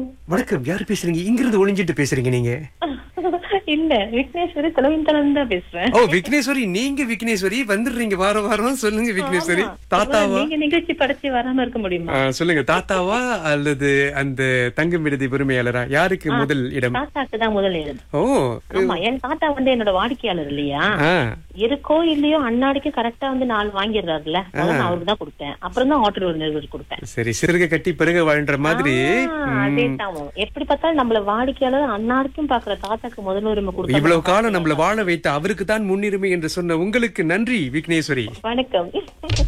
வணக்கம் யார் பேசுறீங்க இங்கிருந்து ஒளிஞ்சிட்டு பேசுறீங்க நீங்க இல்ல விக்னேஸ்வரி தொலைவிந்தனம் தான் பேசுறேன் ஓ விக்னேஸ்வரி நீங்க விக்னேஸ்வரி வந்துடுறீங்க வாரம் வாரம் சொல்லுங்க விக்னேஸ்வரி ஆமா. தாத்தாவா நீங்க நிகழ்ச்சி படைச்சு வராம இருக்க முடியுமா ஆ, சொல்லுங்க தாத்தாவா அல்லது அந்த தங்கும் விடுதி உரிமையாளரா யாருக்கு முதல் இடம் தாத்தாக்கு தான் முதல் இடம் ஓ ஆமா என் தாத்தா வந்து என்னோட வாடிக்கையாளர் இல்லையா ஆ இருக்கோ இல்லையோ அன்னாடிக்கு கரெக்டா வந்து நாலு வாங்கிடுறாருல்ல முதல்ல அவருக்கு தான் கொடுப்பேன் அப்புறம் தான் ஹோட்டல் ஒரு நிறுவனம் கொடுப்பேன் சரி சிறுக கட்டி பிறகு வாழ்ன்ற மாதிரி அதே தான் எப்படி பார்த்தாலும் நம்மள வாடிக்கையாளர் அன்னாருக்கும் பாக்குற தாத்தாக்கு முதல் உரிமை கொடுத்தா இவ்வளவு காலம் நம்மள வாழ வைத்த அவருக்கு தான் முன்னுரிமை என்று சொன்ன உங்களுக்கு நன்றி விக்னேஸ்வரி வணக்கம்